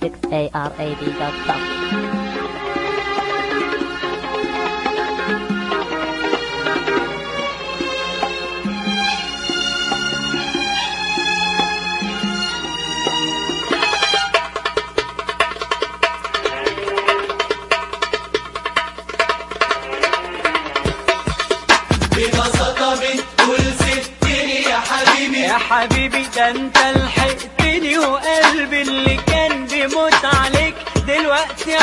6arab.com. ببساطة بتقول سبتني يا حبيبي يا حبيبي ده انت لحقتني وقلبي اللي كان بيموت عليك دلوقتي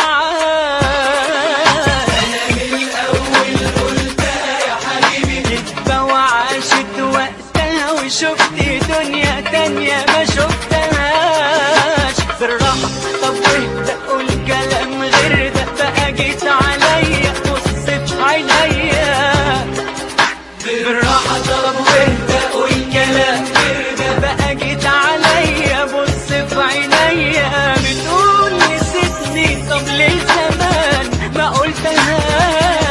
عاد أنا من الأول قلتها يا حبيبي كدبة وعاشت وقتها وشفت دنيا تانية ما شفتهاش بالراحة طب واهدى قول كلام غير ده بقى جيت عليا بص في عينيا بالراحة طب واهدى قول كلام غير ده بقى جيت عليا بص في عينيا بتقول نسيتني طب ليه زمان ما قلتهاش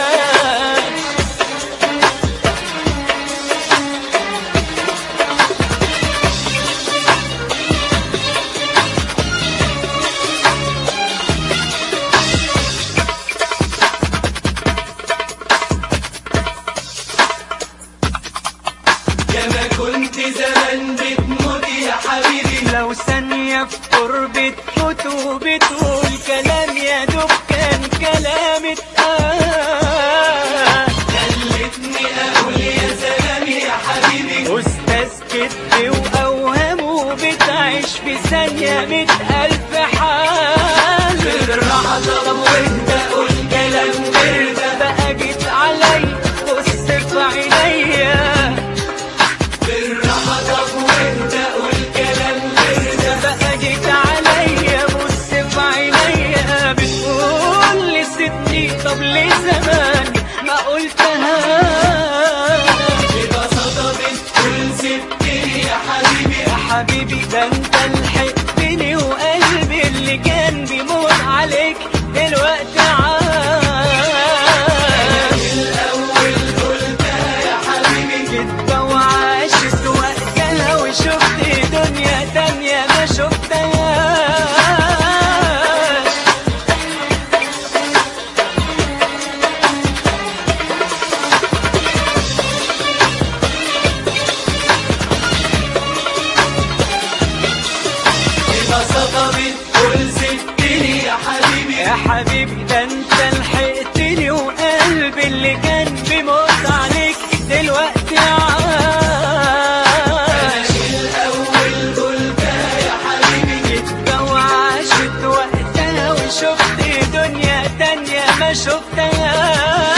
يا ما كنت زمان بتموت يا حبيبي لو ثانية في قرب تفوت وبتقول كلام يا دوب كان كلام اتقال خلتني أقول يا سلام يا حبيبي أستاذ كذب وأوهام بتعيش في ثانية مئة ألف حال بالراحة طب واهدى قول كلام غير ده بقى جيت علي بص في عينيا بالراحة طب واهدى قول كلام غير ده بقى جيت عليا بص في عينيا بتقول لي سيبني طب ليه زمان ما قلتهاش ببساطة بتقول سبتني يا حبيبي يا حبيبي ده انت لحقتني وقلبي اللي كان بيموت عليك دلوقتي عاد من الأول قلتها يا حبيبي كدبة وعاشت وقتها وشفت دنيا تانية ما شفتهاش ببساطة بتقول سبتني يا حبيبي يا حبيبي ده انت لحقتني وقلبي اللي كان بيموت عليك دلوقتي عاش من الأول قلتها يا حبيبي كدبة وعاشت وقتها وشفت دنيا تانية ما شفتهاش